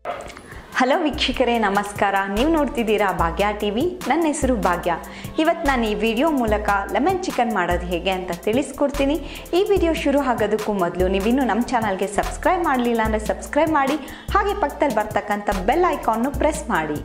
hello ವೀಕ್ಷಕರೇ ನಮಸ್ಕಾರ ನೀವು ನೋಡ್ತಿದ್ದೀರಾ ಭಾಗ್ಯ ಟಿ ವಿ ನನ್ನ ಹೆಸರು ಭಾಗ್ಯ ಇವತ್ತು ನಾನು ಈ ವಿಡಿಯೋ ಮೂಲಕ ಲೆಮನ್ ಚಿಕನ್ ಮಾಡೋದು ಹೇಗೆ ಅಂತ ತಿಳಿಸ್ಕೊಡ್ತೀನಿ ಈ ವಿಡಿಯೋ ಶುರು ಆಗೋದಕ್ಕೂ ಮೊದಲು ನೀವಿನ್ನೂ ನಮ್ಮ ಚಾನಲ್ಗೆ ಸಬ್ಸ್ಕ್ರೈಬ್ ಮಾಡಲಿಲ್ಲ ಅಂದರೆ ಸಬ್ಸ್ಕ್ರೈಬ್ ಮಾಡಿ ಹಾಗೆ ಪಕ್ಕದಲ್ಲಿ ಬರ್ತಕ್ಕಂಥ ಬೆಲ್ ಐಕಾನ್ನು ಪ್ರೆಸ್ ಮಾಡಿ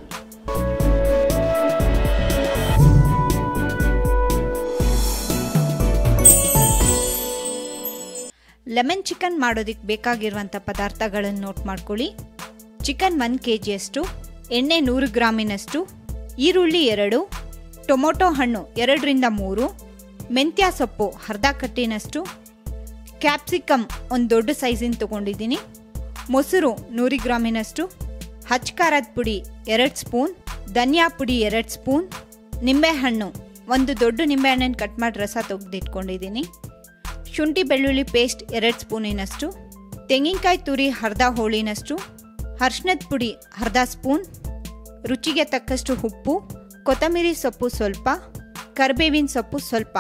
ಲೆಮನ್ ಚಿಕನ್ ಮಾಡೋದಕ್ಕೆ ಬೇಕಾಗಿರುವಂಥ ಪದಾರ್ಥಗಳನ್ನು ನೋಟ್ ಮಾಡ್ಕೊಳ್ಳಿ ಚಿಕನ್ ಒಂದು ಕೆ ಜಿಯಷ್ಟು ಎಣ್ಣೆ ನೂರು ಗ್ರಾಮಿನಷ್ಟು ಈರುಳ್ಳಿ ಎರಡು ಟೊಮೊಟೊ ಹಣ್ಣು ಎರಡರಿಂದ ಮೂರು ಮೆಂತ್ಯ ಸೊಪ್ಪು ಅರ್ಧ ಕಟ್ಟಿನಷ್ಟು ಕ್ಯಾಪ್ಸಿಕಮ್ ಒಂದು ದೊಡ್ಡ ಸೈಜಿನ ತೊಗೊಂಡಿದ್ದೀನಿ ಮೊಸರು ನೂರು ಗ್ರಾಮಿನಷ್ಟು ಹಚ್ ಖಾರದ ಪುಡಿ ಎರಡು ಸ್ಪೂನ್ ಧನಿಯಾ ಪುಡಿ ಎರಡು ಸ್ಪೂನ್ ನಿಂಬೆಹಣ್ಣು ಒಂದು ದೊಡ್ಡ ನಿಂಬೆಹಣ್ಣನ್ನು ಕಟ್ ಮಾಡಿ ರಸ ತೆಗೆದಿಟ್ಕೊಂಡಿದ್ದೀನಿ ಶುಂಠಿ ಬೆಳ್ಳುಳ್ಳಿ ಪೇಸ್ಟ್ ಎರಡು ಸ್ಪೂನಿನಷ್ಟು ತೆಂಗಿನಕಾಯಿ ತುರಿ ಅರ್ಧ ಹೋಳಿನಷ್ಟು ಅರ್ಶಿನದ ಪುಡಿ ಅರ್ಧ ಸ್ಪೂನ್ ರುಚಿಗೆ ತಕ್ಕಷ್ಟು ಉಪ್ಪು ಕೊತ್ತಂಬರಿ ಸೊಪ್ಪು ಸ್ವಲ್ಪ ಕರಿಬೇವಿನ ಸೊಪ್ಪು ಸ್ವಲ್ಪ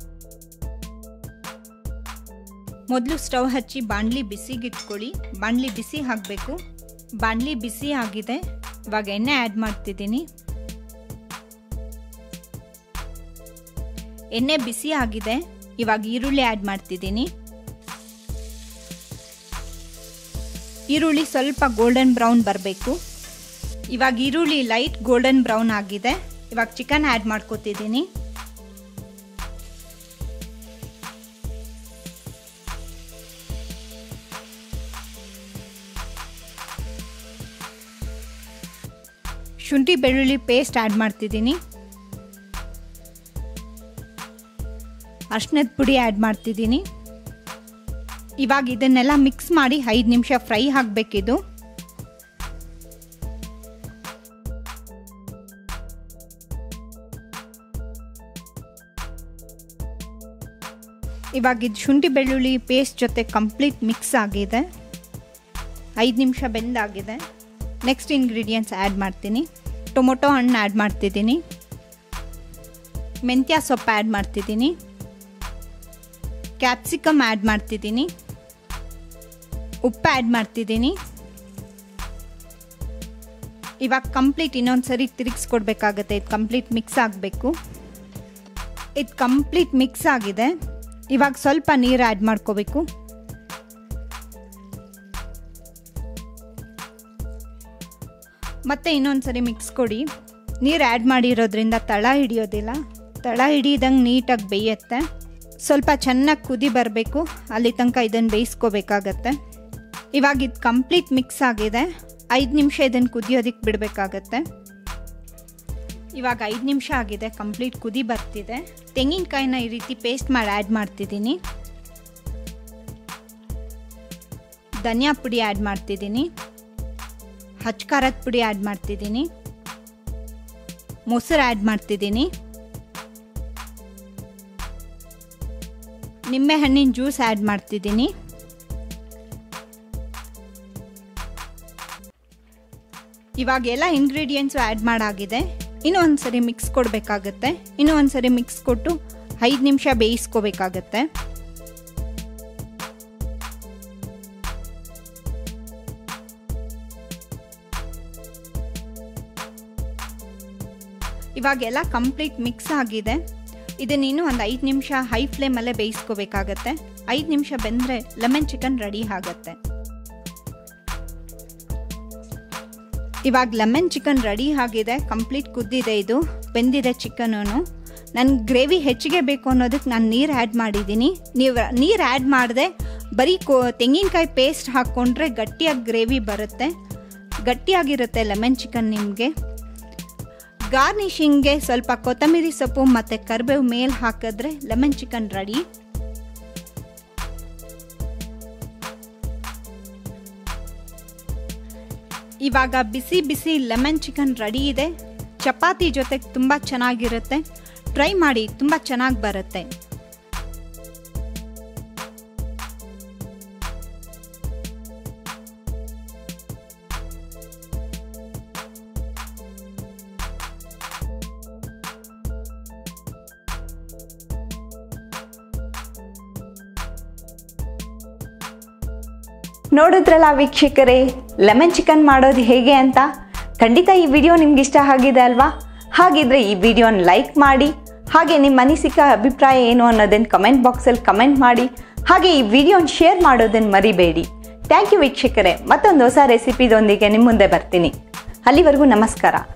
ಮೊದಲು ಸ್ಟವ್ ಹಚ್ಚಿ ಬಾಣಲಿ ಬಿಸಿಗಿಟ್ಕೊಳ್ಳಿ ಬಾಣಲಿ ಬಿಸಿ ಹಾಕಬೇಕು ಬಾಣಲಿ ಬಿಸಿ ಆಗಿದೆ ಇವಾಗ ಎಣ್ಣೆ ಆ್ಯಡ್ ಮಾಡ್ತಿದ್ದೀನಿ ಎಣ್ಣೆ ಬಿಸಿ ಆಗಿದೆ ಇವಾಗ ಈರುಳ್ಳಿ ಆ್ಯಡ್ ಮಾಡ್ತಿದ್ದೀನಿ ಈರುಳ್ಳಿ ಸ್ವಲ್ಪ ಗೋಲ್ಡನ್ ಬ್ರೌನ್ ಬರಬೇಕು ಇವಾಗ ಈರುಳ್ಳಿ ಲೈಟ್ ಗೋಲ್ಡನ್ ಬ್ರೌನ್ ಆಗಿದೆ ಇವಾಗ ಚಿಕನ್ ಆ್ಯಡ್ ಮಾಡ್ಕೋತಿದ್ದೀನಿ ಶುಂಠಿ ಬೆಳ್ಳುಳ್ಳಿ ಪೇಸ್ಟ್ ಆ್ಯಡ್ ಮಾಡ್ತಿದ್ದೀನಿ ಅರ್ಶಿನದ ಪುಡಿ ಆ್ಯಡ್ ಮಾಡ್ತಿದ್ದೀನಿ ಇವಾಗ ಇದನ್ನೆಲ್ಲ ಮಿಕ್ಸ್ ಮಾಡಿ ಐದು ನಿಮಿಷ ಫ್ರೈ ಆಗಬೇಕಿದು ಇವಾಗ ಇದು ಶುಂಠಿ ಬೆಳ್ಳುಳ್ಳಿ ಪೇಸ್ಟ್ ಜೊತೆ ಕಂಪ್ಲೀಟ್ ಮಿಕ್ಸ್ ಆಗಿದೆ ಐದು ನಿಮಿಷ ಬೆಂದಾಗಿದೆ ನೆಕ್ಸ್ಟ್ ಇಂಗ್ರೀಡಿಯೆಂಟ್ಸ್ ಆ್ಯಡ್ ಮಾಡ್ತೀನಿ ಟೊಮೊಟೊ ಹಣ್ಣು ಆ್ಯಡ್ ಮಾಡ್ತಿದ್ದೀನಿ ಮೆಂತ್ಯ ಸೊಪ್ಪು ಆ್ಯಡ್ ಮಾಡ್ತಿದ್ದೀನಿ ಕ್ಯಾಪ್ಸಿಕಮ್ ಆ್ಯಡ್ ಮಾಡ್ತಿದ್ದೀನಿ ಉಪ್ಪು ಆ್ಯಡ್ ಮಾಡ್ತಿದ್ದೀನಿ ಇವಾಗ ಕಂಪ್ಲೀಟ್ ಇನ್ನೊಂದು ಸರಿ ತಿರುಗಿಸ್ಕೊಡ್ಬೇಕಾಗತ್ತೆ ಇದು ಕಂಪ್ಲೀಟ್ ಮಿಕ್ಸ್ ಆಗಬೇಕು ಇದು ಕಂಪ್ಲೀಟ್ ಮಿಕ್ಸ್ ಆಗಿದೆ ಇವಾಗ ಸ್ವಲ್ಪ ನೀರು ಆ್ಯಡ್ ಮಾಡ್ಕೋಬೇಕು ಮತ್ತೆ ಇನ್ನೊಂದು ಸರಿ ಮಿಕ್ಸ್ ಕೊಡಿ ನೀರು ಆ್ಯಡ್ ಮಾಡಿರೋದ್ರಿಂದ ತಳ ಹಿಡಿಯೋದಿಲ್ಲ ತಳ ಹಿಡಿದಂಗೆ ನೀಟಾಗಿ ಬೇಯುತ್ತೆ ಸ್ವಲ್ಪ ಚೆನ್ನಾಗಿ ಕುದಿ ಬರಬೇಕು ಅಲ್ಲಿ ತನಕ ಇದನ್ನು ಬೇಯಿಸ್ಕೋಬೇಕಾಗತ್ತೆ ಇವಾಗ ಇದು ಕಂಪ್ಲೀಟ್ ಮಿಕ್ಸ್ ಆಗಿದೆ ಐದು ನಿಮಿಷ ಇದನ್ನು ಕುದಿಯೋದಕ್ಕೆ ಬಿಡಬೇಕಾಗತ್ತೆ ಇವಾಗ ಐದು ನಿಮಿಷ ಆಗಿದೆ ಕಂಪ್ಲೀಟ್ ಕುದಿ ಬರ್ತಿದೆ ತೆಂಗಿನಕಾಯಿನ ಈ ರೀತಿ ಪೇಸ್ಟ್ ಮಾಡಿ ಆ್ಯಡ್ ಮಾಡ್ತಿದ್ದೀನಿ ಧನಿಯಾ ಪುಡಿ ಆ್ಯಡ್ ಮಾಡ್ತಿದ್ದೀನಿ ಹಚ್ ಖಾರದ ಪುಡಿ ಆ್ಯಡ್ ಮಾಡ್ತಿದ್ದೀನಿ ಮೊಸರು ಆ್ಯಡ್ ಮಾಡ್ತಿದ್ದೀನಿ ನಿಂಬೆ ಹಣ್ಣಿನ ಜ್ಯೂಸ್ ಆ್ಯಡ್ ಮಾಡ್ತಿದ್ದೀನಿ ಇವಾಗ ಎಲ್ಲ ಇಂಗ್ರೀಡಿಯೆಂಟ್ಸು ಆ್ಯಡ್ ಮಾಡಾಗಿದೆ ಇನ್ನೂ ಒಂದು ಸರಿ ಮಿಕ್ಸ್ ಕೊಡಬೇಕಾಗತ್ತೆ ಇನ್ನೂ ಒಂದು ಸರಿ ಮಿಕ್ಸ್ ಕೊಟ್ಟು ಐದು ನಿಮಿಷ ಬೇಯಿಸ್ಕೋಬೇಕಾಗತ್ತೆ ಇವಾಗೆಲ್ಲ ಕಂಪ್ಲೀಟ್ ಮಿಕ್ಸ್ ಆಗಿದೆ ಇದನ್ನ ಇನ್ನೂ ಒಂದು ಐದು ನಿಮಿಷ ಹೈ ಫ್ಲೇಮಲ್ಲೇ ಬೇಯಿಸ್ಕೋಬೇಕಾಗತ್ತೆ ಐದು ನಿಮಿಷ ಬೆಂದರೆ ಲೆಮನ್ ಚಿಕನ್ ರೆಡಿ ಆಗುತ್ತೆ ಇವಾಗ ಲೆಮನ್ ಚಿಕನ್ ರೆಡಿ ಆಗಿದೆ ಕಂಪ್ಲೀಟ್ ಕುದ್ದಿದೆ ಇದು ಬೆಂದಿದೆ ಚಿಕನೂ ನನಗೆ ಗ್ರೇವಿ ಹೆಚ್ಚಿಗೆ ಬೇಕು ಅನ್ನೋದಕ್ಕೆ ನಾನು ನೀರು ಆ್ಯಡ್ ಮಾಡಿದ್ದೀನಿ ನೀವು ನೀರು ಆ್ಯಡ್ ಮಾಡಿದೆ ಬರೀ ಕೋ ತೆಂಗಿನಕಾಯಿ ಪೇಸ್ಟ್ ಹಾಕ್ಕೊಂಡ್ರೆ ಗಟ್ಟಿಯಾಗಿ ಗ್ರೇವಿ ಬರುತ್ತೆ ಗಟ್ಟಿಯಾಗಿರುತ್ತೆ ಲೆಮನ್ ಚಿಕನ್ ನಿಮಗೆ ಗಾರ್ನಿಷಿಂಗ್ಗೆ ಸ್ವಲ್ಪ ಕೊತ್ತಂಬರಿ ಸೊಪ್ಪು ಮತ್ತು ಕರಿಬೇವು ಮೇಲೆ ಹಾಕಿದ್ರೆ ಲೆಮನ್ ಚಿಕನ್ ರೆಡಿ ಇವಾಗ ಬಿಸಿ ಬಿಸಿ ಲೆಮನ್ ಚಿಕನ್ ರೆಡಿ ಇದೆ ಚಪಾತಿ ಜೊತೆಗೆ ತುಂಬ ಚೆನ್ನಾಗಿರುತ್ತೆ ಟ್ರೈ ಮಾಡಿ ತುಂಬ ಚೆನ್ನಾಗಿ ಬರುತ್ತೆ ನೋಡಿದ್ರಲ್ಲ ವೀಕ್ಷಕರೇ ಲೆಮನ್ ಚಿಕನ್ ಮಾಡೋದು ಹೇಗೆ ಅಂತ ಖಂಡಿತ ಈ ವಿಡಿಯೋ ನಿಮ್ಗೆ ಇಷ್ಟ ಆಗಿದೆ ಅಲ್ವಾ ಹಾಗಿದ್ರೆ ಈ ವಿಡಿಯೋನ ಲೈಕ್ ಮಾಡಿ ಹಾಗೆ ನಿಮ್ಮ ಅನಿಸಿಕೆ ಅಭಿಪ್ರಾಯ ಏನು ಅನ್ನೋದನ್ನು ಕಮೆಂಟ್ ಬಾಕ್ಸಲ್ಲಿ ಕಮೆಂಟ್ ಮಾಡಿ ಹಾಗೆ ಈ ವಿಡಿಯೋನ ಶೇರ್ ಮಾಡೋದನ್ನು ಮರಿಬೇಡಿ ಥ್ಯಾಂಕ್ ಯು ವೀಕ್ಷಕರೇ ಮತ್ತೊಂದು ಹೊಸ ರೆಸಿಪಿದೊಂದಿಗೆ ನಿಮ್ಮ ಮುಂದೆ ಬರ್ತೀನಿ ಅಲ್ಲಿವರೆಗೂ ನಮಸ್ಕಾರ